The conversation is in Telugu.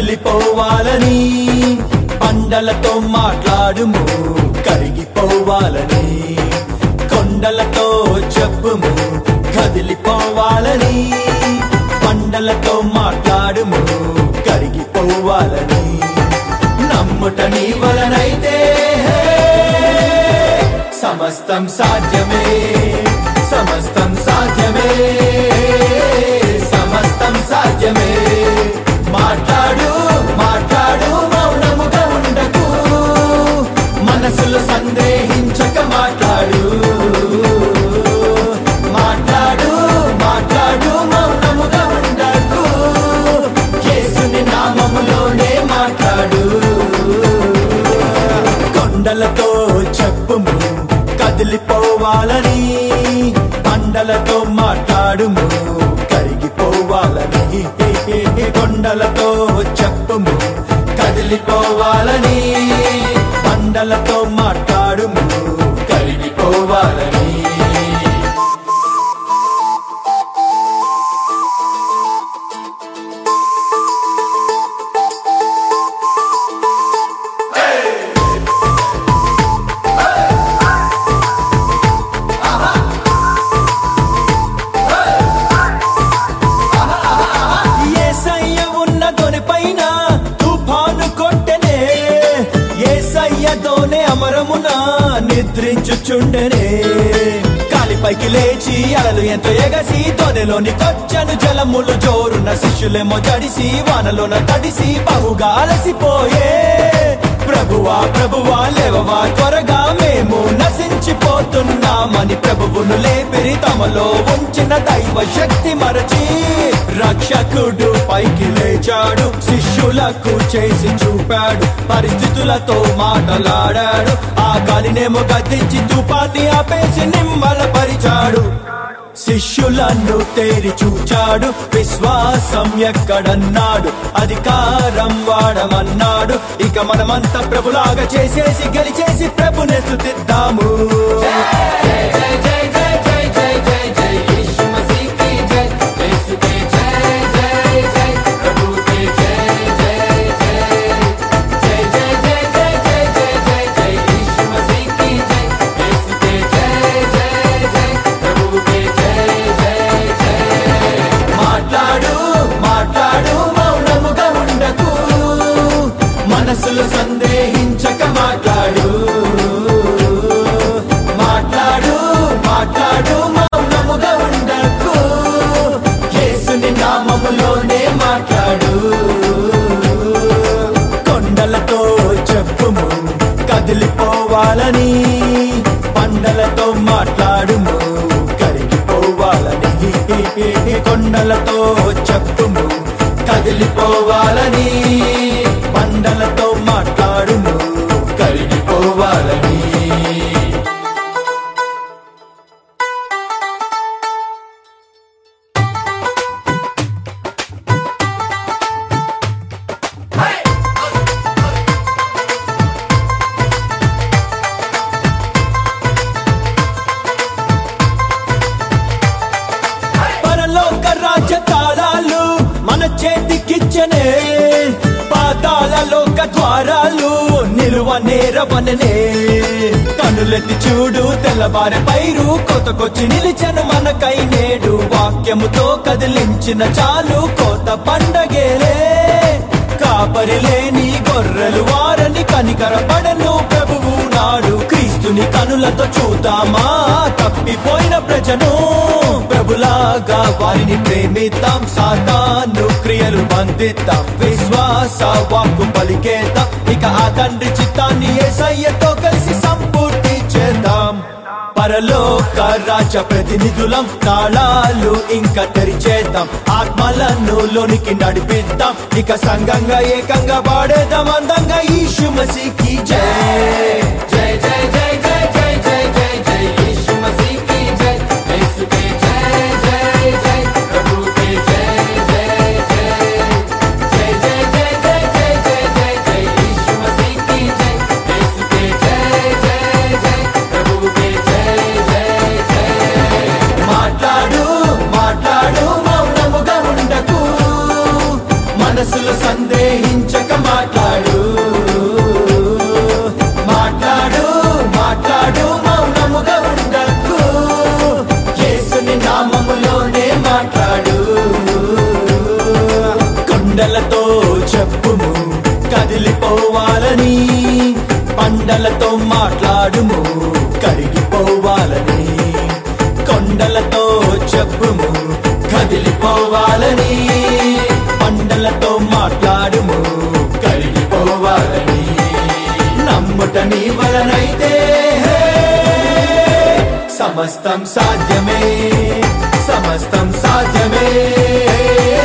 కదిలిపోవాలని పండలతో మాట్లాడుము కరిగిపోవాలని కొండలతో చెప్పుము కదిలిపోవాలని పండలతో మాట్లాడుము కరిగిపోవాలని నమ్ముట నీ వలనైతే సమస్తం సాధ్యమే సమస్తం సాధ్యమే సమస్తం సాధ్యమే మాట్లాడు మాట్లాడు మౌనముగా ఉండకు మనసులో సందేహించక మాట్లాడు మాట్లాడు మాట్లాడు మౌనముగా ఉండకు యేసుని నామములోనే మాట్లాడు కొండలతో చెప్పుము కదిలిపోవాలని పండలతో మాట్లాడుము కరిగిపోవాలని కొండలతో చెప్పుము కదిలిపోవాలని పండలతో మాట్లాడుము కరిగిపోవాలని ఏసయ్య ఉన్న దొనిపైన తుఫాను కొట్టెనే ఏసయ్యతోనే అమరమున నిద్రించుచుండెనే కాలిపైకి లేచి అలలు ఎంతో ఎగసి తొనెలోని కొచ్చను జలములు జోరున శిష్యులేమో జడిసి వానలోన తడిసి బహుగా అలసిపోయే ప్రభువా ప్రభువా లేవవా త్వరగా మేము నశించిపోతున్నామని ప్రభువును లేపిరి తమలో ఉంచిన దైవ శక్తి మరచి రక్షకుడు పైకి లేచాడు శిష్యులకు చేసి చూపాడు పరిస్థితులతో మాటలాడాడు ఆ గాలినేమో గద్దించి తుపాన్ని ఆపేసి నిమ్మలపరిచాడు శిష్యులను తేరి చూచాడు విశ్వాసం ఎక్కడన్నాడు అధికారం వాడమన్నాడు ఇక మనమంతా ప్రభులాగా చేసేసి గెలిచేసి ప్రభుని స్థుతిద్దాము మాట్లాడు మాట్లాడు మౌనముగా ఉండకు మనసులో సందేహించక మాట్లాడు మాట్లాడు మాట్లాడు మౌనముగా ఉండకు యేసుని నామములోనే మాట్లాడు కొండలతో చెప్పుము కదిలిపోవాలని పండలతో మాట్లాడుము కరిగిపోవాలని కొండలతో చెప్పుము కదిలిపోవాలని పండలతో మాట్లాడుము కరిగిపోవాలని పరలోక రాజ్య తాళాలు మన చేతికిచ్చనే పాతాళ లోక ద్వారాలు నిలువ నేరవననే కనులెత్తి చూడు తెల్లవారి పైరు కొత్తకొచ్చి నిలిచెను మనకై నేడు వాక్యముతో కదిలించిన చాలు కోత పండగేలే కాపరి లేని గొర్రెలు వారని కనికరపడను ప్రభువు నాడు క్రీస్తుని కనులతో చూద్దామా తప్పిపోయిన ప్రజను ప్రభులాగా వారిని ప్రేమిద్దాం సాతాను క్రియలు బంధిద్దాం విశ్వాస వాక్కు పలికేద్దాం ఇక ఆ తండ్రి చిత్తాన్ని ఏసయ్యతో కలిసి సంపూర్తి చేద్దాం పరలోక రాజ ప్రతినిధులం తాళాలు ఇంకా తెరిచేద్దాం ఆత్మలను లోనికి నడిపిద్దాం ఇక సంఘంగా ఏకంగా పాడేద్దాం అందంగా ఈశు మసీకి జై జై జై జై జై జై జై జై జై ఈశు మసీకి జై యేసుకే జై జై జై ప్రభుకే జై జై జై జై జై జై జై జై జై జై జై ఈశు మసీకి జై యేసుకే జై జై జై ప్రభుకే జై జై జై మాట్లాడు మాట్లాడు మౌనముగా ఉండకు మనసులో సందేహించ కొండలతో మాట్లాడుము కరిగిపోవాలని కొండలతో చెప్పుము కదిలిపోవాలని కొండలతో మాట్లాడుము కరిగిపోవాలని నమ్ముట నీ వలనైతే సమస్తం సాధ్యమే సమస్తం సాధ్యమే